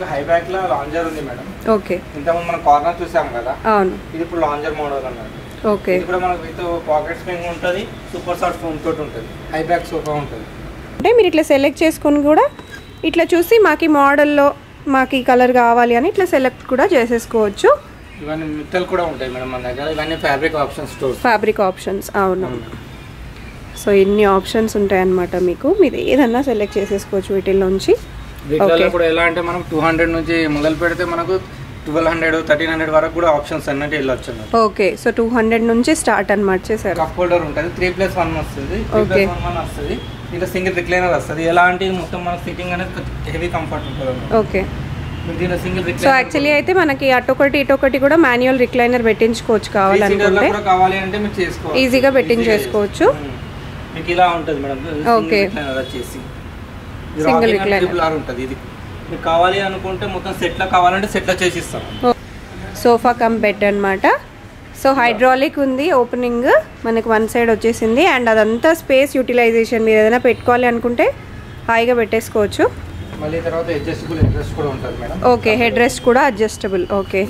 High back లో lounger ఉంది madam okay ఇంతకుముందు మనం కార్నర్ చూసాం కదా అవును ఇది ఇప్పుడు లాంజర్ మోడల్ అన్నమాట ఓకే ఇది కూడా మనకు విత్ పాకెట్ స్ప్రింగ్ ఉంటుంది సూపర్ సాఫ్ట్ ఫోమ్ తోటి ఉంటుంది హై బ్యాక్ సోఫా ఉంటుంది అంటే మీరు ఇట్లా సెలెక్ట్ చేసుకొని కూడా ఇట్లా చూసి మాకు ఈ మోడల్లో మాకు ఈ కలర్ కావాలి అని ఇట్లా సెలెక్ట్ కూడా చేసేసుకోవచ్చు ఇవన్నీ మిట్టలు కూడా ఉంటాయి మేడం మన దగ్గర ఇవన్నీ fabric option stores fabric options అవును సో ఇన్ని ఆప్షన్స్ ఉంటాయి అన్నమాట మీకు మీరు ఏదన్నా సెలెక్ట్ చేసేసుకోవచ్చు వీటిల్లోంచి వీటిలో Okay. కూడా ఎలా అంటే మనం టూ హండ్రెడ్ నుంచి మొదలు పెడితే మనకు ట్వెల్వ్ హండ్రెడ్ థర్టీన్ హండ్రెడ్ వరకు కూడా ఆప్షన్స్ అన్నట్టు వెళ్ళొచ్చు అన్నమాట ఓకే సో టూ హండ్రెడ్ నుంచి స్టార్ట్ అనమాట చేశారు కప్ హోల్డర్ ఉంటుంది త్రీ ప్లస్ వన్ వస్తుంది three Okay. Plus one one వస్తుంది ఇంకా సింగిల్ రిక్లైనర్ వస్తుంది ఎలాంటి మొత్తం మనకు సిట్టింగ్ అనేది హెవీ కంఫర్ట్ ఉంటుంది అన్నమాట. ఓకే మీకు దీనిలో సింగిల్ సో రిక్లైనర్ యాక్చువల్లీ అయితే మనకి అటొకటి ఇటొకటి కూడా మాన్యువల్ రిక్లైనర్ పెట్టించుకోవచ్చు కావాలనుకుంటే కూడా కావాలి అంటే మీరు చేసుకోవచ్చు ఈజీగా పెట్టించేసుకోవచ్చు ఉమ్. మీకు ఇలా ఉంటుంది మేడం Okay. రిక్లైనర్ వచ్చేసి Single recliner. ట్రిపుల్ ఆర్ ఉంటుంది ఇది మీకు కావాలి అనుకుంటే మొత్తం సెట్లో కావాలంటే సెట్లో చేసి ఇస్తాం సోఫా కమ్ బెడ్ అనమాట సో హైడ్రాలిక్ ఉంది ఓపెనింగ్ మనకి వన్ సైడ్ వచ్చేసింది అండ్ అదంతా స్పేస్ యూటిలైజేషన్ మీరు ఏదైనా పెట్టుకోవాలి అనుకుంటే హాయిగా పెట్టేసుకోవచ్చు మళ్ళీ తర్వాత అడ్జస్టబుల్ అడ్జస్ట్ కూడా ఉంటుంది మేడం ఓకే హెడ్ రెస్ట్ కూడా అడ్జస్టబుల్ ఓకే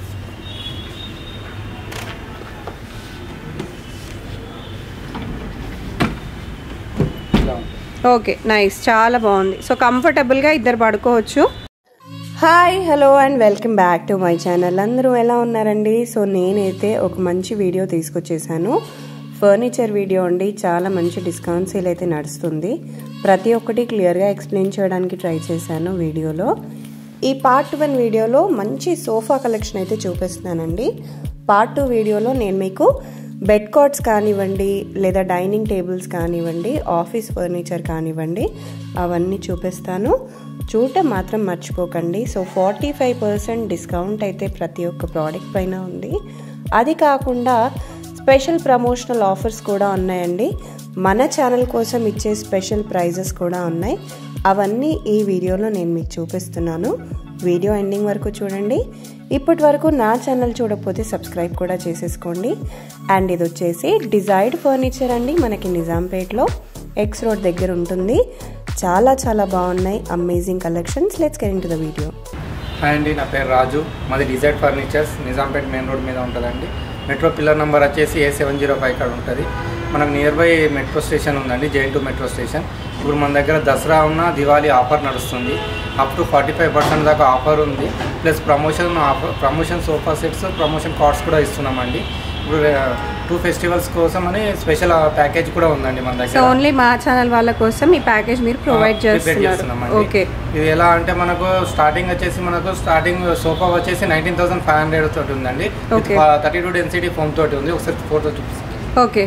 ఇలా ఉంటుంది ఓకే నైస్ చాలా బాగుంది సో కంఫర్టబుల్గా ఇద్దరు పడుకోవచ్చు hi hello and welcome back to my channel అందరూ ఎలా ఉన్నారండి సో నేనైతే ఒక మంచి వీడియో తీసుకొచ్చేసాను ఫర్నిచర్ వీడియో అండి చాలా మంచి డిస్కౌంట్ సేల్ అయితే నడుస్తుంది ప్రతి ఒక్కటి క్లియర్గా ఎక్స్ప్లెయిన్ చేయడానికి ట్రై చేశాను వీడియోలో ఈ పార్ట్ వన్ వీడియోలో మంచి సోఫా కలెక్షన్ అయితే చూపిస్తున్నానండి పార్ట్ టూ వీడియోలో నేను మీకు బెడ్ కాట్స్ కానివ్వండి లేదా డైనింగ్ టేబుల్స్ కానివ్వండి ఆఫీస్ ఫర్నిచర్ కానివ్వండి అవన్నీ చూపిస్తాను చూడటం మాత్రం మర్చిపోకండి so forty five percent discount అయితే ప్రతి ఒక్క ప్రోడక్ట్ పైన ఉంది అది కాకుండా స్పెషల్ ప్రమోషనల్ ఆఫర్స్ కూడా ఉన్నాయండి మన ఛానల్ కోసం ఇచ్చే స్పెషల్ ప్రైజెస్ కూడా ఉన్నాయి అవన్నీ ఈ వీడియోలో నేను మీకు చూపిస్తున్నాను వీడియో ఎండింగ్ వరకు చూడండి ఇప్పటి వరకు నా ఛానల్ చూడకపోతే సబ్స్క్రైబ్ కూడా చేసేసుకోండి అండ్ ఇది వచ్చేసి డిజైర్డ్ ఫర్నిచర్ అండి మనకి నిజాంపేట్లో ఎక్స్ రోడ్ దగ్గర ఉంటుంది చాలా చాలా బాగున్నాయి amazing collections let's get into the video hi అండి నా పేరు రాజు మాది డిజైడ్ ఫర్నిచర్స్ నిజాంపేట్ మెయిన్ రోడ్ మీద ఉంటుందండి మెట్రో పిల్లర్ నెంబర్ వచ్చేసి ఏ సెవెన్ జీరో ఫైవ్ కాడ ఉంటుంది మనకు నియర్ బై మెట్రో స్టేషన్ ఉందండి జైన్ టు మెట్రో స్టేషన్ ఇప్పుడు మన దగ్గర దసరా ఉన్న దివాళీ ఆఫర్ నడుస్తుంది up to forty five percent దాకా ఆఫర్ ఉంది plus promotion offer promotion sofa sets promotion cards కూడా ఇస్తున్నామండి ఇప్పుడు టూ ఫెస్టివల్స్ కోసం అని స్పెషల్ ప్యాకేజ్ కూడా ఉందండి మన సో దగ్గర ఓన్లీ మా ఛానల్ వాళ్ళ కోసం ఈ ప్యాకేజ్ మీరు ప్రొవైడ్ ప్రిపేర్ చేస్తున్నారు చేస్తున్నామండి. ఓకే ఇది ఎలా అంటే మనకు స్టార్టింగ్ వచ్చేసి మనకు స్టార్టింగ్ సోఫా వచ్చేసి నైన్టీన్ థౌసండ్ ఫైవ్ హండ్రెడ్ తోటి ఉందండి Okay. Thirty two density foam తోటి ఉంది ఒకసారి ఫోటో చూపిస్తాను ఓకే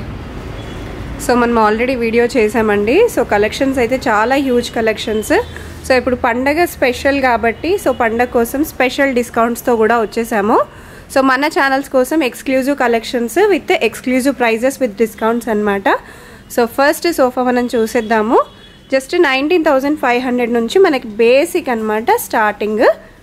సో మనం ఆల్రెడీ వీడియో చేసామండి సో కలెక్షన్స్ అయితే చాలా హ్యూజ్ కలెక్షన్స్ సో ఇప్పుడు పండగ స్పెషల్ కాబట్టి సో పండగ కోసం స్పెషల్ డిస్కౌంట్స్తో కూడా వచ్చేసాము సో మన ఛానల్స్ కోసం exclusive collections with exclusive prices with discounts అనమాట సో ఫస్ట్ సోఫా మనం చూసేద్దాము just nineteen thousand five hundred నుంచి మనకి బేసిక్ అనమాట స్టార్టింగ్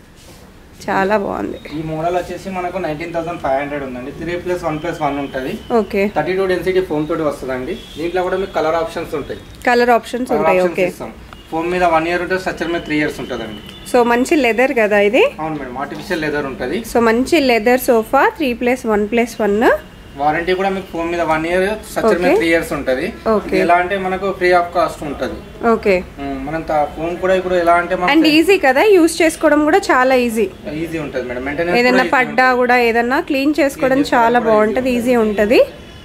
చాలా బాగుంది ఈ మోడల్ వచ్చేసి మనకు నైన్టీన్ థౌసండ్ ఫైవ్ హండ్రెడ్ ఉందండి three plus one plus one ఉంటుంది okay thirty two density foam తోటి వస్తుందండి దీంట్లో కూడా మీకు కలర్ ఆప్షన్స్ ఉంటాయి కలర్ ఆప్షన్స్ కలర్ ఉంటాయి ఆప్షన్స్ ఓకే ఇస్తాం ఫోమ్ మీద వన్ ఇయర్ ఉంటుంది స్ట్రక్చర్ మీద త్రీ ఇయర్స్ ఉంటుందండి సో మంచి లెదర్ కదా ఇది అవును మేడం ఆర్టిఫిషియల్ లెదర్ ఉంటుంది సో మంచి leather sofa three plus one plus one warranty కూడా మీకు ఫోన్ మీద వన్ ఇయర్ స్ట్రక్చర్ మీద Okay. త్రీ ఇయర్స్ ఉంటుంది Okay. ఇది ఎలా అంటే మనకు ఫ్రీ ఆఫ్ కాస్ట్ ఉంటుంది ఓకే ఉమ్, మనం ఫోన్ కూడా ఇప్పుడు ఎలా అంటే అండ్ మనకు ఈజీ కదా యూస్ చేసుకోవడం కూడా చాలా ఈజీ ఈజీ ఉంటుంది మేడం మెయింటెనెన్స్ ఏదైనా పడ్డా కూడా ఏదన్నా క్లీన్ చేసుకోవడం చాలా బాగుంటుంది ఈజీ ఉంటుంది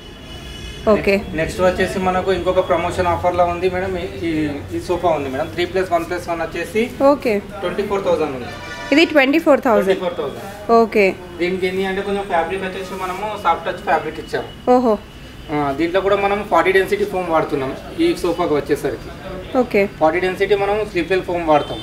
ఓకే నెక్స్ట్ వచ్చేసి మనకు ఇంకొక ప్రమోషన్ ఆఫర్ లో ఉంది మేడం ఈ- ఈ- ఈ సోఫా ఉంది madam three plus one plus one వచ్చేసి ఓకే ట్వంటీ ఫోర్ థౌసండ్ ఉంది ఇది twenty four twenty thousand four thousand okay దీనికి ఏంటి అంటే కొంచెం ఫ్యాబ్రిక్ వచ్చేసి మనము సాఫ్ట్ టచ్ ఫ్యాబ్రిక్ ఇచ్చాము ఓహో ఆ, దీంట్లో కూడా మనం ఫార్టీ డెన్సిటీ ఫోమ్ వాడుతున్నాం ఈ సోఫాకి వచ్చేసరికి ఓకే ఫార్టీ డెన్సిటీ మనం స్లీపల్ ఫోమ్ వాడతాం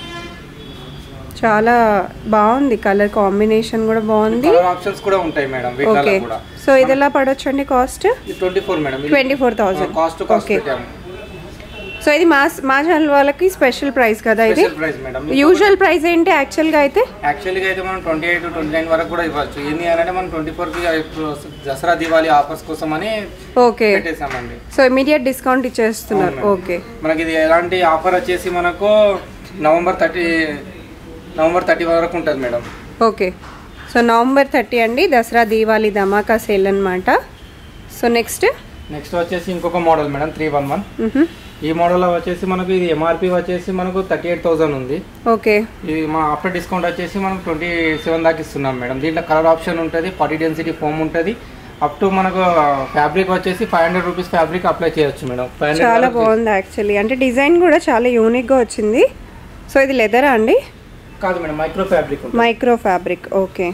చాలా బాగుంది కలర్ కాంబినేషన్ కూడా బాగుంది కలర్ ఆప్షన్స్ కూడా ఉంటాయి మేడం వీటిలో ఓకే కూడా సో ఇది ఎలా పడొచ్చు అండి కాస్ట్ ఇది twenty four madam twenty four thousand cost cost okay పెట్టాము సో ఇది మా మా ఛానల్ వాళ్ళకి స్పెషల్ ప్రైస్ కదా ఇది special price madam usual price ఏంటి యాక్చువల్గా అయితే యాక్చువల్గా అయితే మనం ట్వంటీ ఎయిట్ ట్వంటీ నైన్ వరకు కూడా ఇవ్వచ్చు ఏంటి అని అంటే మనం ట్వంటీ ఫోర్కి దసరా దివాళీ ఆఫర్స్ కోసం అని ఓకే పెట్టేసామండి సో ఇమీడియట్ డిస్కౌంట్ ఇచ్చేస్తున్నారు అవును మేడం. ఓకే మనకి ఇది ఎలాంటి ఆఫర్ వచ్చేసి మనకు నవంబర్ థర్టీ నవంబర్ థర్టీ వరకు ఉంటుంది madam okay so November thirty అండి దసరా దీవాలి ధమాకా సేల్ అనమాట సో నెక్స్ట్ నెక్స్ట్ వచ్చేసి ఇంకొక model madam three one one ఈ మోడల్ వచ్చేసి మనకు ఇది ఎంఆర్పి వచ్చేసి మనకు థర్టీ ఎయిట్ థౌసండ్ ఉంది ఓకే ఇది మా ఆఫ్టర్ డిస్కౌంట్ వచ్చేసి మనం ట్వంటీ సెవెన్ దాకా ఇస్తున్నాం మేడం దీంట్లో కలర్ ఆప్షన్ ఉంటుంది ఫార్టీ డెన్సిటీ ఫోమ్ ఉంటుంది అప్ టు మనకు ఫ్యాబ్రిక్ వచ్చేసి five hundred rupees fabric apply చేయొచ్చు మేడం ఫైవ్ చాలా హండ్రెడ్ బాగుంది యాక్చువల్లీ అంటే డిజైన్ కూడా చాలా యూనిక్గా వచ్చింది సో ఇది లెదరా అండి కాదు మేడం మైక్రో ఫ్యాబ్రిక్ ఉంటుంది మైక్రో ఫ్యాబ్రిక్ ఓకే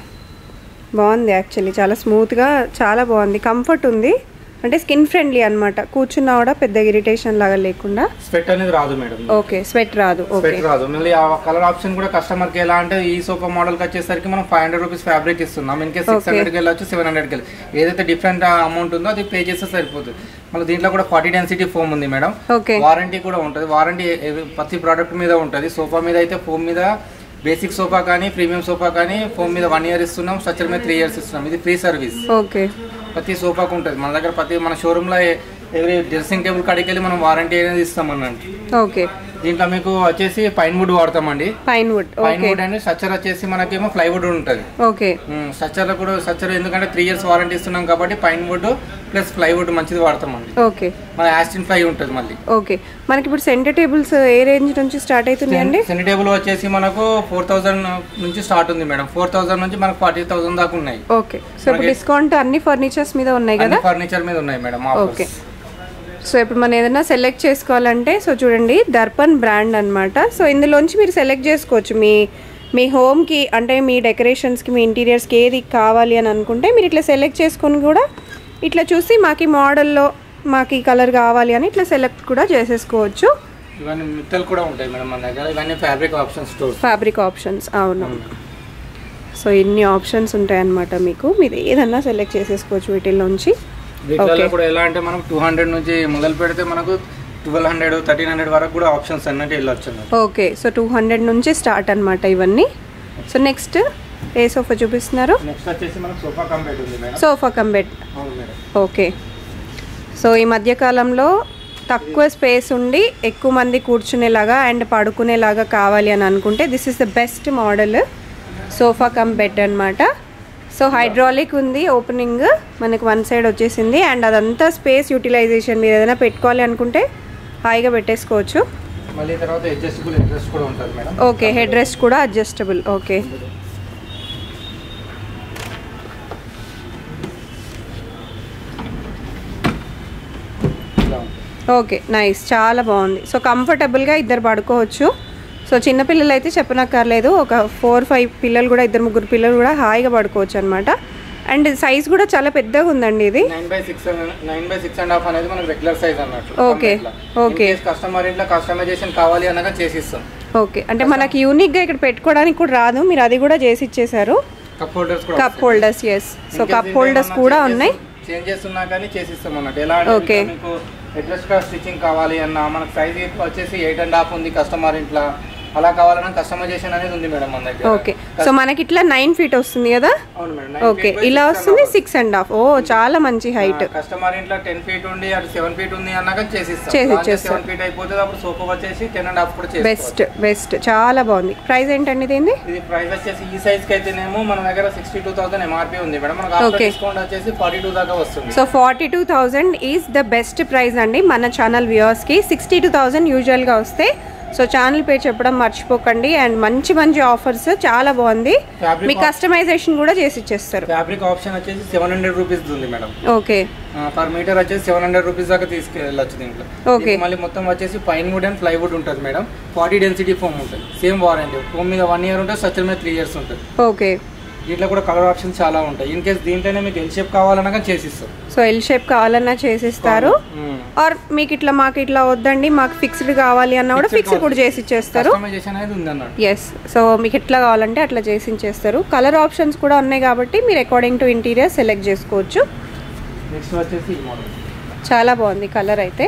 బాగుంది యాక్చువల్లీ చాలా స్మూత్గా చాలా బాగుంది కంఫర్ట్ ఉంది అంటే స్కిన్ ఫ్రెండ్లీ అనమాట కూర్చున్నా కూడా పెద్ద ఇరిటేషన్ లాగా లేకుండా స్వెట్ అనేది రాదు మేడం ఓకే స్వెట్ రాదు ఓకే స్వెట్ రాదు మళ్ళీ ఆ కలర్ ఆప్షన్ కూడా కస్టమర్ కి ఎలా అంటే ఈ సోఫా మోడల్ కి వచ్చేసరికి మనం ఫైవ్ హండ్రెడ్ రూపీస్ ఫ్యాబ్రిక్ ఇస్తున్నాం ఇన్కేస్ సిక్స్ Okay. హండ్రెడ్కి వెళ్ళొచ్చు సెవెన్ హండ్రెడ్కి వెళ్ళి ఏదైతే డిఫరెంట్ అమౌంట్ ఉందో అది పే చేస్తే సరిపోతుంది మళ్ళీ దీంట్లో కూడా ఫార్టీ డెన్సిటీ ఫోమ్ ఉంది మేడం ఓకే వారంటీ కూడా ఉంటుంది వారంటీ ప్రతి ప్రోడక్ట్ మీద ఉంటుంది సోఫా మీద అయితే ఫోమ్ మీద బేసిక్ సోఫా కానీ ప్రీమియం సోఫా కానీ ఫోమ్ మీద వన్ ఇయర్ ఇస్తున్నాం స్ట్రక్చర్ మీద త్రీ ఇయర్స్ ఇస్తున్నాం ఇది ఫ్రీ సర్వీస్ ఓకే ప్రతి సోఫాకు ఉంటుంది మన దగ్గర ప్రతి మన షోరూంలో ఎవరి డ్రెస్సింగ్ టేబుల్ కాడికి వెళ్ళి మనం వారంటీ అనేది ఇస్తామన్నట్టు ఓకే దీంట్లో మీకు వచ్చేసి పైన్ వుడ్ వాడతామండి pine wood pine okay wood అండి స్ట్రక్చర్ వచ్చేసి మనకేమో ప్లైవుడ్ ఉంటుంది ఓకే స్ట్రక్చర్ లో కూడా స్ట్రక్చర్ ఎందుకంటే త్రీ ఇయర్స్ వారంటీ ఇస్తున్నాం కాబట్టి పైన్ వుడ్ ప్లస్ ప్లైవుడ్ మంచిది వాడతామండి ఓకే మన యాస్టిన్ ఫ్లై ఉంటుంది మళ్ళీ ఓకే మనకి ఇప్పుడు సెంటర్ టేబుల్స్ ఏ రేంజ్ నుంచి స్టార్ట్ అవుతున్నాయండి సెనీ టేబుల్ వచ్చేసి మనకు ఫోర్ థౌసండ్ నుంచి స్టార్ట్ ఉంది మేడం ఫోర్ థౌసండ్ నుంచి మనకు ఫార్టీ థౌసండ్ దాకా ఉన్నాయి ఓకే సో ఇప్పుడు డిస్కౌంట్ అన్ని ఫర్నిచర్స్ మీద ఉన్నాయి కదా ఫర్నిచర్ మీద ఉన్నాయి మేడం ఓకే సో ఇప్పుడు మనం ఏదైనా సెలెక్ట్ చేసుకోవాలంటే సో చూడండి దర్పన్ బ్రాండ్ అన్నమాట సో ఇందులోంచి మీరు సెలెక్ట్ చేసుకోవచ్చు మీ మీ హోమ్కి అంటే మీ డెకరేషన్స్కి మీ ఇంటీరియర్స్కి ఏది కావాలి అని అనుకుంటే మీరు ఇట్లా సెలెక్ట్ చేసుకొని కూడా ఇట్లా చూసి మాకు ఈ మోడల్లో మాకు ఈ కలర్ కావాలి అని ఇట్లా సెలెక్ట్ కూడా చేసేసుకోవచ్చు ఇవన్నీ మిత్తలు కూడా ఉంటాయి మేడం మన దగ్గర ఇవన్నీ fabric option stores fabric options అవును సో ఇన్ని ఆప్షన్స్ ఉంటాయన్నమాట మీకు మీరు ఏదన్నా సెలెక్ట్ చేసేసుకోవచ్చు వీటిల్లోంచి వీటిలో కూడా ఎలా అంటే మనం టూ హండ్రెడ్ నుంచి మొదలు పెడితే మనకు ట్వెల్వ్ హండ్రెడ్ థర్టీన్ హండ్రెడ్ వరకు కూడా ఆప్షన్స్ అన్నట్టు వెళ్ళొచ్చు అన్నమాట. ఓకే సో టూ హండ్రెడ్ నుంచి స్టార్ట్ అనమాట ఇవన్నీ సో నెక్స్ట్ ఏ సోఫా చూపిస్తున్నారు నెక్స్ట్ వచ్చేసి మనకు సోఫా కంప్లీట్ ఉంది మేడం సోఫా కంబెడ్ అవును మేడం ఓకే సో ఈ మధ్యకాలంలో తక్కువ స్పేస్ ఉండి ఎక్కువ మంది కూర్చునేలాగా అండ్ పడుకునేలాగా కావాలి అని అనుకుంటే this is the best model sofa cum bed అనమాట సో హైడ్రాలిక్ ఉంది ఓపెనింగ్ మనకి వన్ సైడ్ వచ్చేసింది అండ్ అదంతా స్పేస్ యూటిలైజేషన్ మీరు ఏదైనా పెట్టుకోవాలి అనుకుంటే హాయిగా పెట్టేసుకోవచ్చు మళ్ళీ తర్వాత అడ్జస్టబుల్ అడ్జస్ట్ కూడా ఉంటుంది మేడం ఓకే హెడ్ రెస్ట్ కూడా అడ్జస్టబుల్ ఓకే ఇలా ఉంటుంది. ఓకే నైస్ చాలా బాగుంది సో కంఫర్టబుల్గా ఇద్దరు పడుకోవచ్చు సో చిన్నపిల్లలు అయితే చెప్పనక్కర్లేదు ఒక ఫోర్ ఫైవ్ పిల్లలు కూడా ఇద్దరు ముగ్గురు పిల్లలు కూడా హాయిగా పడుకోవచ్చు అనమాట అండ్ సైజ్ కూడా చాలా పెద్దగా ఉందండి ఇది nine by six nine by six and half అనేది మనకు రెగ్యులర్ సైజ్ అన్నట్టు Okay. Okay. కస్టమర్ ఇంట్లో కస్టమైజేషన్ కావాలి అనగా చేసిస్తాం ఓకే అంటే మనకి యూనిక్గా ఇక్కడ పెట్టుకోవడానికి కూడా రాదు మీరు అది కూడా చేసి ఇచ్చేసారు కప్ హోల్డర్స్ కూడా cup holders yes so cup holders కూడా ఉన్నాయి చేంజ్ చేస్తున్నా కానీ చేసిస్తాం అన్నట్టు ఎలా అంటే Okay. ఇంకా మీకు అడ్రస్ గా స్టిచ్చింగ్ కావాలి అన్న మనకు సైజ్ వచ్చేసి ఎయిట్ అండ్ హాఫ్ ఉంది కస్టమర్ ఇంట్లో అలా కావాలన్నా కస్టమైజేషన్ అనేది ఉంది మేడం మన దగ్గర ఓకే సో మనకి ఇట్లా నైన్ ఫీట్ వస్తుంది కదా అవును మేడం ఓకే ఇలా వస్తుంది సిక్స్ అండ్ హాఫ్ ఓ చాలా మంచి హైట్ కస్టమర్ ఇంట్లో టెన్ ఫీట్ ఉండి అటు సెవెన్ ఫీట్ ఉంది అన్నాక చేసిస్తాం చేసి ఇచ్చేస్తాం. సెవెన్ ఫీట్ అయిపోతుంది అప్పుడు సోఫా వచ్చేసి టెన్ అండ్ హాఫ్ కూడా చేస్తాం బెస్ట్ బెస్ట్ చాలా బాగుంది ప్రైస్ ఏంటండి దీనిది ఇది ప్రైస్ వచ్చేసి ఈ సైజ్ కి అయితేనేమో మన దగ్గర సిక్స్టీ టూ థౌసండ్ ఎంఆర్పీ ఉంది మేడం మనకు ఆఫ్టర్ Okay. డిస్కౌంట్ వచ్చేసి ఫార్టీ టూ దాకా వస్తుంది so forty two thousand is the best price అండి మన ఛానల్ వ్యూవర్స్కి సిక్స్టీ టూ థౌజండ్ యూజువల్గా వస్తే సో ఛానల్ పేరు చెప్పడం మర్చిపోకండి అండ్ మంచి మంచి ఆఫర్స్ చాలా బాగుంది Fabric మీ కస్టమైజేషన్ కూడా చేసి ఇచ్చేస్తారు ఫ్యాబ్రిక్ ఆప్షన్ వచ్చేసి సెవెన్ హండ్రెడ్ రూపీస్ ఉంది మేడం ఓకే పర్ మీటర్ వచ్చేసి సెవెన్ హండ్రెడ్ రూపీస్ దాకా తీసుకెళ్ళచ్చు దీంట్లో Okay. ఇది మళ్ళీ మొత్తం వచ్చేసి పైన్ వుడ్ అండ్ ప్లైవుడ్ ఉంటుంది మేడం ఫార్టీ డెన్సిటీ ఫోమ్ ఉంటుంది సేమ్ వారంటీ ఫోమ్ మీద వన్ ఇయర్ ఉంటుంది స్ట్రక్చర్ మీద త్రీ ఇయర్స్ ఉంటుంది ఓకే దీంట్లో కూడా కలర్ ఆప్షన్స్ చాలా ఉంటాయి ఇన్ కేస్ దీంట్లోనే మీకు ఎల్ షేప్ కావాలన్నా కానీ చేసిస్తాం సో ఎల్ షేప్ కావాలన్నా చేసిస్తారు ఆర్ మీకు ఇట్లా మాకు ఇట్లా వద్దండి మాకు ఫిక్స్డ్ కావాలి అన్నా కూడా Fixed ఫిక్స్డ్ కూడా చేసి ఇచ్చేస్తారు కస్టమైజేషన్ అనేది ఉంది అన్నట్టు ఎస్ సో మీకు ఎట్లా కావాలంటే అట్లా చేసి ఇచ్చేస్తారు కలర్ ఆప్షన్స్ కూడా ఉన్నాయి కాబట్టి మీరు అకార్డింగ్ టు ఇంటీరియర్ సెలెక్ట్ చేసుకోవచ్చు నెక్స్ట్ వచ్చేసి ఈ మోడల్ చాలా బాగుంది కలర్ అయితే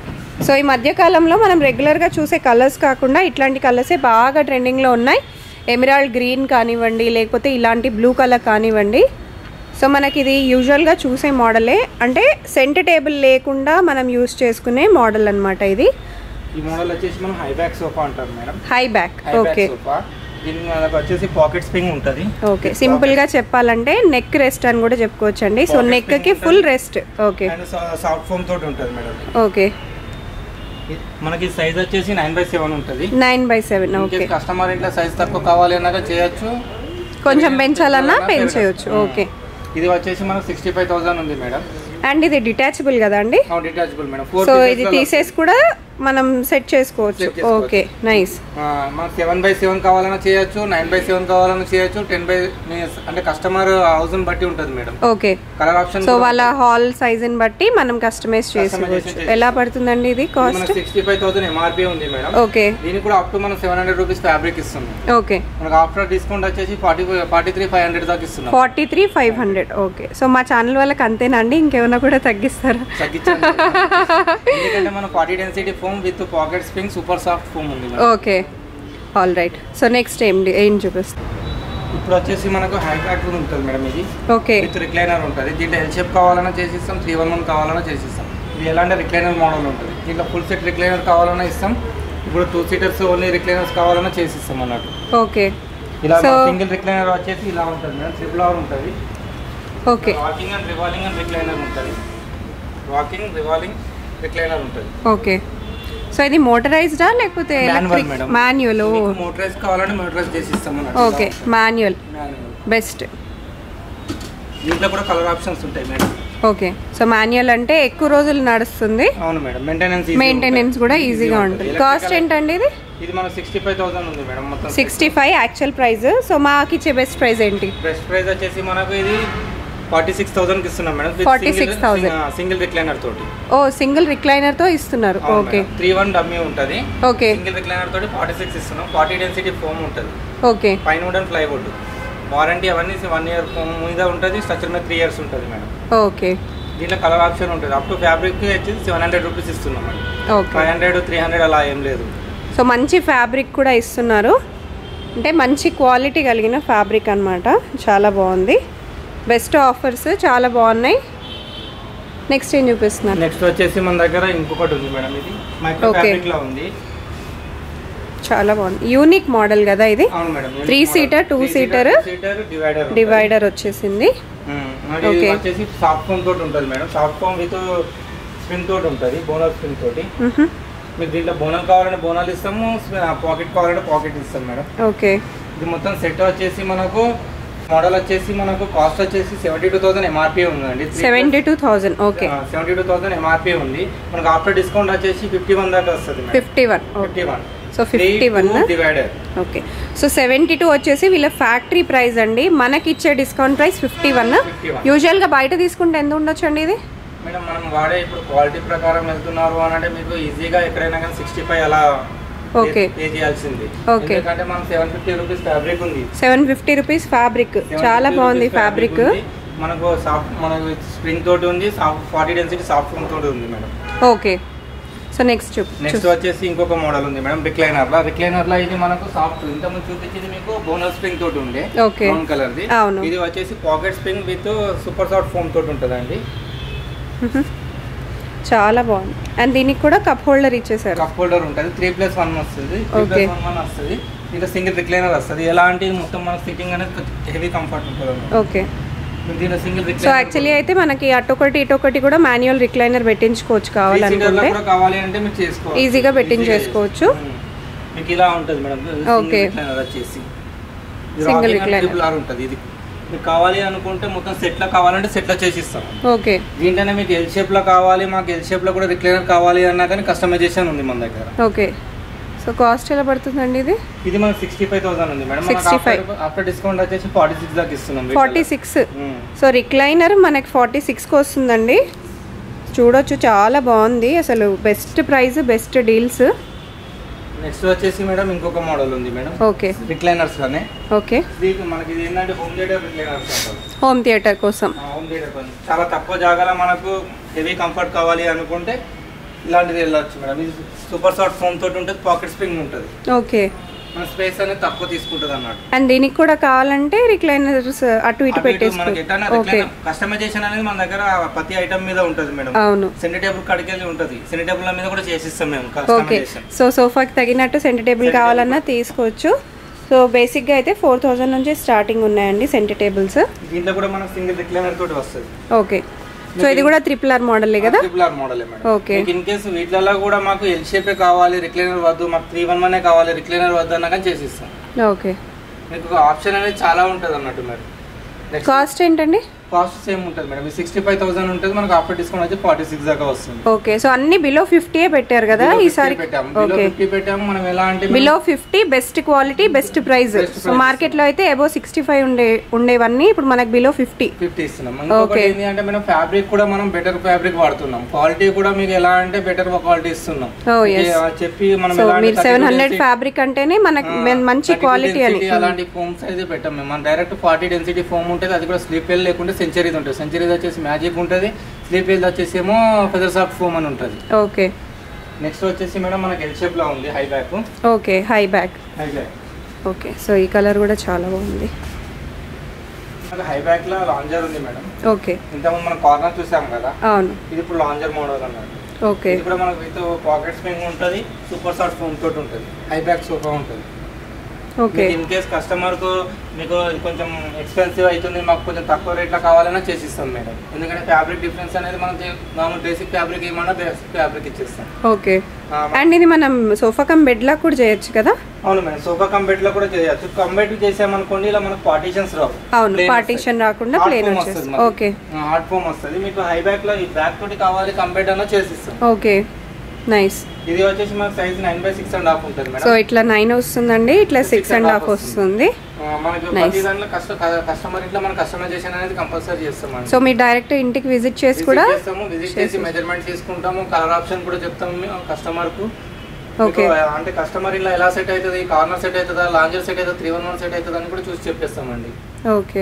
సో ఈ మధ్యకాలంలో మనం రెగ్యులర్గా చూసే కలర్స్ కాకుండా ఇట్లాంటి కలర్సే బాగా ట్రెండింగ్లో ఉన్నాయి ఎమిరాల్డ్ గ్రీన్ కానివ్వండి లేకపోతే ఇలాంటి బ్లూ కలర్ కానివ్వండి సో మనకి ఇది యూజువల్గా చూసే మోడలే అంటే సెంటర్ టేబుల్ లేకుండా మనం యూస్ చేసుకునే మోడల్ అన్నమాట ఇది ఈ మోడల్ వచ్చేసి మనం హై బ్యాక్ సోఫా అంటారు madam high back high okay back sofa దీని మనకు వచ్చేసి పాకెట్ స్ప్రింగ్ ఉంటుంది ఓకే సింపుల్ గా చెప్పాలంటే నెక్ రెస్ట్ అని కూడా చెప్పుకోవచ్చండి సో Pocket నెక్ spring కి ఫుల్ ఉంటుంది. Rest okay and soft foam తోటి ఉంటుంది మేడం ఓకే ఇది- మనకి సైజ్ వచ్చేసి నైన్ బై సెవెన్ ఉంటుంది nine by seven okay customer ఇంట్లో సైజ్ తక్కువ కావాలి అన్నాక చేయొచ్చు కొంచెం పెంచాలన్నా పెంచేయచ్చు ఓకే ఇది వచ్చేసి మనకు సిక్స్టీ ఫైవ్ థౌసండ్ ఉంది మేడం అండ్ ఇది డిటాచబుల్ కదా అండి డిటాచబుల్ మేడం ఫోర్ సో ఇది తీసేసి కూడా మనం సెట్ చేసుకోవచ్చు Set చేసుకోవచ్చు. ఓకే నైస్ మనకు సెవెన్ బై సెవెన్ కావాలన్నా చేయొచ్చు నైన్ బై సెవెన్ కావాలన్నా చేయొచ్చు టెన్ బై అంటే కస్టమర్ హౌస్ బట్టి ఉంటుంది madam okay colour option so వాళ్ళ హాల్ సైజ్ ని బట్టి మనం కస్టమైజ్ చేసుకోవచ్చు చేసుకోవచ్చు. ఎలా పడుతుందండి ఇది cost sixty five thousand MRP ఉంది మేడం ఓకే దీనికి కూడా అప్ టు మనం సెవెన్ హండ్రెడ్ రూపీస్ ఫ్యాబ్రిక్ ఇస్తున్నాం ఓకే మనకు ఆఫ్టర్ డిస్కౌంట్ వచ్చేసి forty forty three five hundred దాకా ఇస్తున్నాం forty three five hundred okay so మా ఛానల్ వాళ్ళకి అంతేనండి ఇంకేమైనా కూడా తగ్గిస్తారా తగ్గించండి ఎందుకంటే మన forty density foam with pocket spring super soft foam ఉంది madam okay all right so next ఏం ఏం చూపిస్తాం ఇప్పుడు వచ్చేసి మనకు హ్యాండ్ బ్యాగ్ కూడా ఉంటుంది మేడం ఇది ఓకే విత్ రిక్లైనర్ ఉంటుంది దీంట్లో ఎల్ షేప్ కావాలన్నా చేసిస్తాం త్రీ వన్ వన్ కావాలన్నా చేసిస్తాం ఇది ఎలాంటి రిక్లైనర్ మోడల్ ఉంటుంది దీంట్లో ఫుల్ సెట్ రిక్లైనర్ కావాలన్నా ఇస్తాం ఇప్పుడు టూ సీటర్స్ ఓన్లీ రిక్లైనర్స్ కావాలన్నా చేసిస్తాం అన్నట్టు ఓకే ఇలా So- సింగిల్ రిక్లైనర్ వచ్చేసి ఇలా ఉంటుంది మేడం ట్రిపుల్ అవర్ ఉంటుంది okay walking and revolving and recliner ఉంటుంది వాకింగ్ రివాల్వింగ్ రిక్లైనర్ ఉంటుంది ఓకే సో ఇది మోటరైజ్డా లేకపోతే Manual, madam. మాన్యువల్ మోటరైజ్ కావాలంటే మోటరైజ్ చేసి ఇస్తాం అన్నట్టు. Okay manual Manual. బెస్ట్ దీంట్లో కూడా కలర్ ఆప్షన్స్ ఉంటాయి మేడం ఓకే సో మాన్యువల్ అంటే ఎక్కువ రోజులు నడుస్తుంది అవును మేడం మెయింటెనెన్స్ మెయింటెనెన్స్ కూడా ఈజీగా ఉంటుంది కాస్ట్ ఏంటండి ఇది ఇది మనకు సిక్స్టీ ఫైవ్ థౌసండ్ ఉంది మేడం మొత్తం sixty five actual price so మాకు ఇచ్చే బెస్ట్ ప్రైస్ ఏంటి బెస్ట్ ప్రైస్ వచ్చేసి మనకు ఇది ఫార్టీ సిక్స్ థౌసండ్ కి ఇస్తున్నాం మేడం 46,000. సింగిల్ రిక్లైనర్ తోటి ఓ సింగిల్ రిక్లైనర్ తో ఇస్తున్నారు ఓకే త్రీ వన్ డమ్మీ ఉంటుంది ఓకే సింగిల్ రిక్లైనర్ తోటి ఫార్టీ సిక్స్ ఇస్తున్నాం ఫార్టీ డెన్సిటీ ఫోమ్ ఉంటుంది ఓకే పైన వుడ్ అండ్ ప్లైవుడ్ వారంటీ అవన్నీ వన్ ఇయర్ ఫోమ్ మీద ఉంటుంది స్ట్రక్చర్ మీద త్రీ ఇయర్స్ ఉంటుంది మేడం ఓకే దీంట్లో కలర్ ఆప్షన్ ఉంటుంది అప్ టు ఫ్యాబ్రిక్ వచ్చేసి సెవెన్ హండ్రెడ్ రూపీస్ ఇస్తున్నాం madam okay five hundred three hundred అలా ఏం లేదు సో మంచి ఫ్యాబ్రిక్ కూడా ఇస్తున్నారు అంటే మంచి క్వాలిటీ కలిగిన ఫ్యాబ్రిక్ అన్నమాట చాలా బాగుంది బెస్ట్ ఆఫర్స్ చాలా బాగున్నాయి నెక్స్ట్ ఏం చూపిస్తున్నారు నెక్స్ట్ వచ్చేసి మన దగ్గర ఇంకొకటి ఉంది మేడం ఇది మైక్రో Okay. ఫ్యాబ్రిక్ లో ఉంది చాలా బాగుంది యూనిక్ మోడల్ కదా ఇది అవును madam Three seater, two seater, seater divider divider వచ్చేసింది మరి ఇది Okay. వచ్చేసి సాఫ్ట్ ఫోమ్ తోటి ఉంటుంది madam soft foam with spin తోటి ఉంటుంది బోనల్ స్పిన్ తోటి మ్హూ. మీకు దీంట్లో బోనల్ కావాలంటే బోనాలు ఇస్తాము పాకెట్ కావాలంటే పాకెట్ ఇస్తాం మేడం ఓకే ఇది మొత్తం సెట్ వచ్చేసి మనకు మోడల్ వచ్చేసి మనకు కాస్ట్ వచ్చేసి సెవెంటీ టూ థౌసండ్ ఎంఆర్పీ ఉందండి seventy two thousand okay seventy two thousand MRP ఉంది మనకు ఆఫ్టర్ డిస్కౌంట్ వచ్చేసి ఫిఫ్టీ వన్ దాకా వస్తుంది fifty one fifty one so fifty one divider okay so seventy two వచ్చేసి వీళ్ళ ఫ్యాక్టరీ ప్రైస్ అండి మనకి ఇచ్చే డిస్కౌంట్ ప్రైస్ ఫిఫ్టీ వన్ 51. యూజువల్గా బయట తీసుకుంటే ఎంత ఉండొచ్చు అండి ఇది మేడం మనం వాడే ఇప్పుడు క్వాలిటీ ప్రకారం వెళ్తున్నారు అని అంటే మీకు ఈజీగా ఎక్కడైనా కానీ సిక్స్టీ ఫైవ్ అలా Okay. పే చేయాల్సింది Okay. ఎందుకంటే మనం సెవెన్ ఫిఫ్టీ రూపీస్ ఫ్యాబ్రిక్ ఉంది సెవెన్ ఫిఫ్టీ రూపీస్ ఫ్యాబ్రిక్ చాలా 750 బాగుంది rupees ఫ్యాబ్రిక్ ఉంది. మనకు సాఫ్ట్ మనకు స్ప్రింగ్ తోటి ఉంది soft forty density soft foam తోటి ఉంది మేడం ఓకే సో నెక్స్ట్ చూప్ నెక్స్ట్ వచ్చేసి ఇంకొక మోడల్ ఉంది మేడం రిక్లైనర్ లా రిక్లైనర్ లా ఇది మనకు సాఫ్ట్ ఇంతకుముందు చూపించింది మీకు బోనల్ స్ప్రింగ్ తోటి ఉండే Okay. బ్రౌన్ కలర్ ది అవును. ఇది వచ్చేసి pocket spring with super soft foam తోటి ఉంటుందండి చాలా బాగుంది అండ్ దీనికి కూడా కప్ హోల్డర్ ఇచ్చేసారు కప్ హోల్డర్ ఉంటుంది త్రీ ప్లస్ వన్ వస్తుంది three Okay. Plus one one వస్తుంది ఇంకా సింగిల్ రిక్లైనర్ వస్తుంది ఎలాంటి మొత్తం మన సిట్టింగ్ అనేది హెవీ కంఫర్ట్ ఉంటుంది అన్నమాట. ఓకే మీకు దీంట్లో సింగిల్ సో రిక్లైనర్ యాక్చువల్లీ అయితే మనకి అటొకటి ఇటొకటి కూడా మాన్యువల్ రిక్లైనర్ పెట్టించుకోవచ్చు కావాలనుకుంటే కూడా కావాలి అంటే మీరు చేసుకోవచ్చు ఈజీగా పెట్టించేసుకోవచ్చు. ఉమ్. మీకు ఇలా ఉంటుంది మేడం Okay. రిక్లైనర్ వచ్చేసి Single recliner. ట్రిపుల్ ఆర్ ఉంటుంది ఇది మీకు కావాలి అనుకుంటే మొత్తం సెట్ లో కావాలంటే సెట్ లో చేసి ఇస్తాం ఓకే దీంట్లోనే మీకు ఎల్ షేప్ లో కావాలి మాకు ఎల్ షేప్ లో కూడా రిక్లైనర్ కావాలి అన్నా కానీ కస్టమైజేషన్ ఉంది మన దగ్గర ఓకే సో కాస్ట్ ఎలా పడుతుందండి ఇది ఇది మనకు సిక్స్టీ ఫైవ్ థౌసండ్ ఉంది మేడం 65. ఆఫ్టర్ డిస్కౌంట్ వచ్చేసి ఫార్టీ సిక్స్ దాకా ఇస్తున్నాం ఫార్టీ సిక్స్ ఉమ్. సో రిక్లైనర్ మనకి ఫార్టీ సిక్స్కి వస్తుందండి చూడొచ్చు చాలా బాగుంది అసలు best price best deals next వచ్చేసి మేడం ఇంకొక మోడల్ ఉంది మేడం ఓకే రిక్లైనర్స్ లోనే ఓకే దీనికి మనకి ఇది ఏంటంటే హోమ్ థియేటర్ రిక్లైనర్స్ అంటారు హోమ్ థియేటర్ కోసం హోమ్ థియేటర్ పని చాలా తక్కువ జాగాలో మనకు హెవీ కంఫర్ట్ కావాలి అనుకుంటే ఇలాంటిది వెళ్ళొచ్చు మేడం ఇది సూపర్ సాఫ్ట్ ఫోమ్ తోటి ఉంటుంది పాకెట్ స్ప్రింగ్ ఉంటుంది ఓకే మన స్పేస్ అనేది తక్కువ తీసుకుంటుంది అన్నట్టు అండ్ దీనికి కూడా కావాలంటే రిక్లైనర్స్ అటు ఇటు అటు ఇటు మనకి పెట్టేసుకో ఎట్లా ఓకే కస్టమైజేషన్ అనేది మన దగ్గర ప్రతి ఐటమ్ మీద ఉంటుంది మేడం అవును సెంటర్ టేబుల్ కడికెళ్ళి ఉంటుంది సెంటర్ టేబుల్ మీద కూడా చేసిస్తాం మేము ఓకే కస్టమైజేషన్ సో సోఫాకి తగినట్టు సెంటర్ టేబుల్ కావాలన్నా తీసుకోవచ్చు సో బేసిక్గా అయితే ఫోర్ థౌజండ్ నుంచి స్టార్టింగ్ ఉన్నాయండి సెంటర్ టేబుల్స్ దీంట్లో కూడా మనకు సింగిల్ రిక్లైనర్ తోటి వస్తుంది ఓకే సో ఇది కూడా త్రిపుల్ ఆర్ మోడలే కదా triple R model okay in case వీటిలలో కూడా మాకు ఎల్ షేపే కావాలి రిక్లైనర్ వద్దు మాకు త్రీ వన్ వన్ కావాలి రిక్లైనర్ వద్దు అన్నా కానీ చేసిస్తాం ఓకే మీకు ఆప్షన్ అనేది చాలా ఉంటుంది అన్నట్టు మరి నెక్స్ట్ కాస్ట్ ఏంటండి కాస్ట్ సేమ్ ఉంటుంది మేడం సిక్స్టీ ఫైవ్ థౌసండ్ ఉంటుంది మనకు ఆఫ్టర్ డిస్కౌంట్ అయితే ఫార్టీ సిక్స్ దాకా వస్తుంది ఓకే సో అన్ని బిలో ఫిఫ్టీ పెట్టారు కదా Below 50 ఈసారి పెట్టాము బిలో ఓకే ఫిఫ్టీ పెట్టాము మనం ఎలా అంటే below fifty best quality best price so మార్కెట్లో అయితే అబో సిక్స్టీ ఫైవ్ ఉండే ఉండేవన్నీ ఇప్పుడు మనకి బిలో ఫిఫ్టీ ఫిఫ్టీ ఇస్తున్నాం ఇంకొకటి ఏంటి అంటే మనం ఫ్యాబ్రిక్ కూడా మనం బెటర్ ఫ్యాబ్రిక్ వాడుతున్నాం క్వాలిటీ కూడా మీకు ఎలా అంటే బెటర్ క్వాలిటీ ఇస్తున్నాం Oh, yes. ఇది, ఆ, చెప్పి మనం సో ఎలా అంటే మీరు 32 సెవెన్ హండ్రెడ్ density- ఫ్యాబ్రిక్ అంటేనే మనకి ఆ, మెన్- మంచి 32 క్వాలిటీ అని density అలాంటి ఫోమ్స్ అయితే పెట్టాం మేము మన డైరెక్ట్ ఫార్టీ డెన్సిటీ ఫోమ్ ఉంటుంది అది కూడా స్లీప్ వెల్ లేకుంటే సెంచరీది ఉంటుంది సెంచరీది వచ్చేసి మ్యాజిక్ ఉంటుంది స్లీప్ వెల్ వచ్చేసి ఏమో ఫెదర్ సాఫ్ట్ ఫోమ్ అని ఉంటుంది ఓకే నెక్స్ట్ వచ్చేసి మేడం మనకి ఎల్ షేప్ లో ఉంది high back okay high back high back okay so ఈ కలర్ కూడా చాలా బాగుంది మనకి హై బ్యాక్ లో లాంజర్ ఉంది మేడం ఓకే ఇంతకుముందు మనం కార్నర్ చూసాం కదా అవును ఇది ఇప్పుడు లాంజర్ మోడల్ అన్నమాట ఓకే ఇది కూడా మనకు విత్ పాకెట్ స్ప్రింగ్ ఉంటుంది సూపర్ సాఫ్ట్ ఫోమ్ తోటి ఉంటుంది హై బ్యాక్ సోఫా ఉంటుంది ఓకే ఇన్ కేస్ కస్టమర్ కు మీకు కొంచెం ఎక్స్పెన్సివ్ అవుతుంది మాకు కొంచెం తక్కువ రేట్లో కావాలన్నా చేసిస్తాం మేడం ఎందుకంటే ఫ్యాబ్రిక్ డిఫరెన్స్ అనేది మనం చే- మామూలు బేసిక్ ఫ్యాబ్రిక్ ఏమన్నా బేసిక్ ఫ్యాబ్రిక్ ఇచ్చేస్తాం ఓకే ఆ, అండ్ ఇది మనం సోఫా కమ్ బెడ్ లా కూడా చేయొచ్చు కదా అవును మేడం సోఫా కంబెట్ లో కూడా చేయొచ్చు కంబెట్ చేసామనుకోండి ఇలా మనకు పార్టీషన్స్ రావు అవును Plain పార్టీషన్ రాకుండా Hard ప్లేన్ foam వచ్చేసి వస్తుంది మనకి. ఓకే హార్డ్ ఫోమ్ వస్తుంది మీకు హై బ్యాక్ లో ఈ బ్యాక్ తోటి కావాలి కంబెట్ అన్న చేసిస్తాం ఓకే నైస్ ఇది వచ్చేసి మనకు size nine by six and half ఉంటుంది సో మేడం ఇట్లా నైన్ వస్తుందండి ఇట్లా సిక్స్ అండ్ హాఫ్ వస్తుంది ఆ, మనకి Nice. ప్రతి దాంట్లో కస్ట కస్టమర్ ఇంట్లో మనం కస్టమైజేషన్ అనేది కంపల్సరీ చేస్తామండి సో మీరు డైరెక్ట్ ఇంటికి విజిట్ చేసి విజిట్ కూడా చేస్తాము విజిట్ చేసి మెజర్మెంట్ తీసుకుంటాము కలర్ ఆప్షన్ కూడా చెప్తాము కస్టమర్ కు ఓకే మీకు, అంటే కస్టమర్ ఇలా ఎలా సెట్ అవుతుంది కార్నర్ సెట్ అవుతుందా లాంజర్ సెట్ అవుతుందా త్రీ వన్ వన్ సెట్ అవుతుందా అని కూడా చూసి చెప్పేస్తామండి ఓకే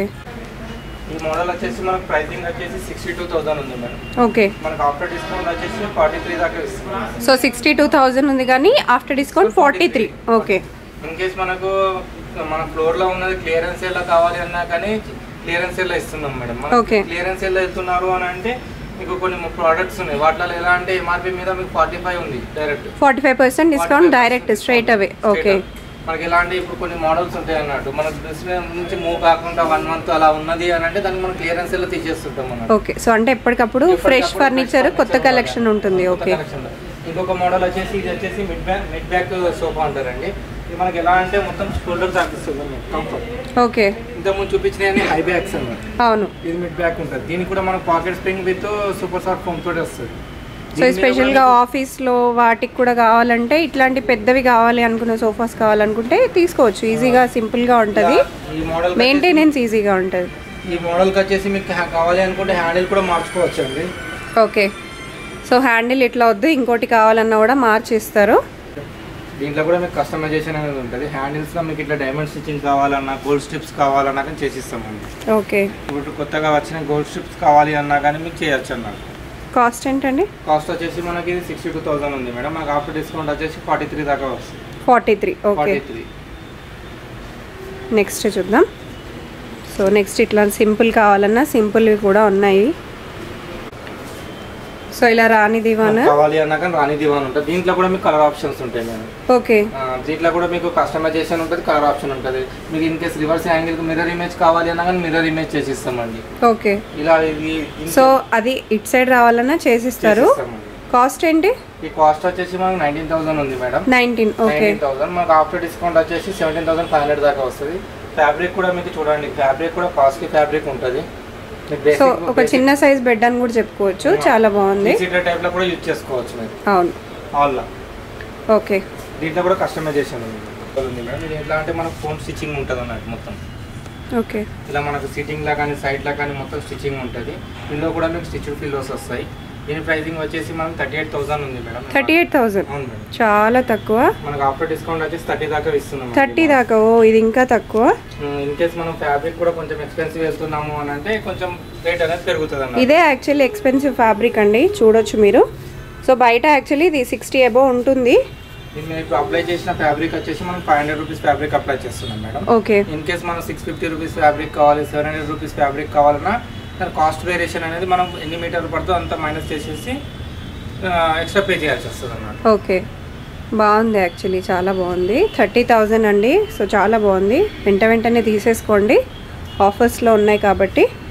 ఈ మోడల్ వచ్చేసి మనకు ప్రైసింగ్ వచ్చేసి సిక్స్టీ టూ థౌసండ్ ఉంది మేడం ఓకే మనకు ఆఫ్టర్ డిస్కౌంట్ వచ్చేసి ఫార్టీ త్రీ దాకా ఇస్తున్నాం సో సిక్స్టీ టూ థౌజండ్ ఉంది కానీ after discount forty three okay in case మనకు మన ఫ్లోర్ లో ఉన్నది క్లియరెన్స్ ఎలా కావాలి అన్నా కానీ క్లియరెన్స్ ఎలా ఇస్తున్నాం మేడం Okay. క్లియరెన్స్ ఎలా ఇస్తున్నారు అని అంటే మీకు కొన్ని ప్రోడక్ట్స్ ఉన్నాయి వాటిలో ఎలా అంటే ఎంఆర్పి మీద మీకు ఫార్టీ ఫైవ్ ఉంది direct forty five percent discount direct straight away okay మనకి ఎలా అంటే ఇప్పుడు కొన్ని మోడల్స్ ఉంటాయి అన్నట్టు మనకు డిస్ప్లే నుంచి మూవ్ కాకుండా వన్ మంత్ అలా ఉన్నది అని అంటే దానికి మనం క్లియరెన్స్ ఎలా తీసేస్తుంటాం మనం ఓకే సో అంటే ఎప్పటికప్పుడు ఫ్రెష్ ఫర్నిచర్ కొత్త కలెక్షన్ ఉంటుంది ఓకే ఇంకొక మోడల్ వచ్చేసి ఇది వచ్చేసి mid back mid back sofa అంటారండి ఇది మనకి ఎలా అంటే మొత్తం షోల్డర్ తాకిస్తుంది కంఫర్ట్ ఓకే ఇంతకుముందు చూపించినవి హై బ్యాక్స్ అన్నమాట అవును ఇది మిడ్ బ్యాక్ ఉంటుంది దీనికి కూడా మనకు pocket spring with super soft foam తోటి వస్తుంది సో స్పెషల్గా ఆఫీస్లో వాటికి కూడా కావాలంటే ఇట్లాంటి పెద్దవి కావాలి అనుకున్న సోఫాస్ కావాలనుకుంటే తీసుకోవచ్చు ఈజీగా సింపుల్గా ఉంటుంది ఈ మోడల్ మెయింటెనెన్స్ ఈజీగా ఉంటుంది ఈ మోడల్కి వచ్చేసి మీకు హ్యా- కావాలి అనుకుంటే హ్యాండిల్ కూడా మార్చుకోవచ్చు అండి ఓకే సో హ్యాండిల్ ఇట్లా వద్దు ఇంకోటి కావాలన్నా కూడా మార్చిస్తారు దీంట్లో కూడా మీకు కస్టమైజేషన్ అనేది ఉంటుంది హ్యాండిల్స్లో మీకు ఇట్లా డైమండ్ స్టిచ్చింగ్ కావాలన్నా గోల్డ్ స్ట్రిప్స్ కావాలన్నా కానీ చేసిస్తామండి ఓకే ఇప్పుడు కొత్తగా వచ్చిన గోల్డ్ స్ట్రిప్స్ కావాలి అన్నా కానీ మీకు చేయొచ్చు అన్నారు కాస్ట్ ఏంటండి కాస్ట్ వచ్చేసి మనకి సిక్స్టీ టూ థౌసండ్ ఉంది మేడం మనకి ఆఫ్టర్ డిస్కౌంట్ వచ్చేసి ఫార్టీ త్రీ దాకా వస్తుంది forty three okay forty three next చూద్దాం సో నెక్స్ట్ ఇట్లా సింపుల్ కావాలన్నా సింపుల్వి కూడా ఉన్నాయి సో ఇలా రాని దివాన్ కావాలి అన్నా కానీ రాణి దివాన్ ఉంటుంది దీంట్లో కూడా మీకు కలర్ ఆప్షన్స్ ఉంటాయి మేడం ఓకే ఆ, దీంట్లో కూడా మీకు కస్టమైజేషన్ ఉంటుంది కలర్ ఆప్షన్ ఉంటుంది మీకు in case reverse angle mirror image కావాలి అన్నా కానీ మిర్రర్ ఇమేజ్ చేసిస్తామండి ఓకే ఇలా ఇది సో అది ఇట్ సైడ్ రావాలన్నా చేసిస్తారు చేసిస్తామండి. కాస్ట్ ఏంటి ఈ కాస్ట్ వచ్చేసి మనకు నైన్టీన్ థౌసండ్ ఉంది madam nineteen okay nineteen thousand మనకు ఆఫ్టర్ డిస్కౌంట్ వచ్చేసి సెవెంటీన్ థౌసండ్ ఫైవ్ హండ్రెడ్ దాకా వస్తుంది ఫ్యాబ్రిక్ కూడా మీకు చూడండి ఫ్యాబ్రిక్ కూడా కాస్ట్లీ ఫ్యాబ్రిక్ ఉంటుంది సో ఒక చిన్న సైజ్ బెడ్ అని కూడా చెప్పుకోవచ్చు చాలా బాగుంది సీటర్ టైప్ లో కూడా యూజ్ చేసుకోవచ్చు మీరు అవును హాల్ ఓకే దీంట్లో కూడా కస్టమైజేషన్ ఉంది ఉంది మేడం ఇది ఎట్లా అంటే మనకు ఫోన్ స్టిచ్చింగ్ ఉంటుంది అన్నట్టు మొత్తం ఓకే ఇలా మనకు సిట్టింగ్ లా కానీ సైడ్ లా కానీ మొత్తం స్టిచ్చింగ్ ఉంటుంది పిల్లో కూడా మీకు స్టిచ్డ్ పిల్లోస్ వస్తాయి దీని ప్రైసింగ్ వచ్చేసి మనకు థర్టీ ఎయిట్ థౌసండ్ ఉంది మేడం థర్టీ ఎయిట్ థౌజండ్ అవును మేడం చాలా తక్కువ మనకు ఆఫ్టర్ డిస్కౌంట్ వచ్చేసి థర్టీ దాకా ఇస్తున్నాం థర్టీ దాకా ఓ ఇది ఇంకా తక్కువ ఇన్ కేస్ మనం ఫ్యాబ్రిక్ కూడా కొంచెం ఎక్స్పెన్సివ్ వెళ్తున్నాము అని అంటే కొంచెం రేట్ అనేది పెరుగుతుంది అన్నమాట ఇదే యాక్చువల్లీ ఎక్స్పెన్సివ్ ఫ్యాబ్రిక్ అండి చూడొచ్చు మీరు సో బయట యాక్చువల్లీ ఇది సిక్స్టీ అబో ఉంటుంది దీన్ని మేము ఇప్పుడు అప్లై చేసిన ఫ్యాబ్రిక్ వచ్చేసి మనం five hundred rupees fabric apply చేస్తున్నాం మేడం ఓకే ఇన్ కేస్ మనం సిక్స్ ఫిఫ్టీ రూపీస్ ఫ్యాబ్రిక్ కావాలి సెవెన్ హండ్రెడ్ రూపీస్ ఫ్యాబ్రిక్ కావాలన్నా దాని కాస్ట్ వేరియేషన్ అనేది మనం ఎన్ని మీటర్లు పడుతుందో అంత మైనస్ చేసేసి ఎక్స్ట్రా పే చేయాల్సి వస్తుంది అన్నమాట ఓకే బాగుంది యాక్చువల్లీ చాలా బాగుంది థర్టీ థౌజండ్ అండి సో చాలా బాగుంది వెంట వెంటనే తీసేసుకోండి ఆఫర్స్లో ఉన్నాయి కాబట్టి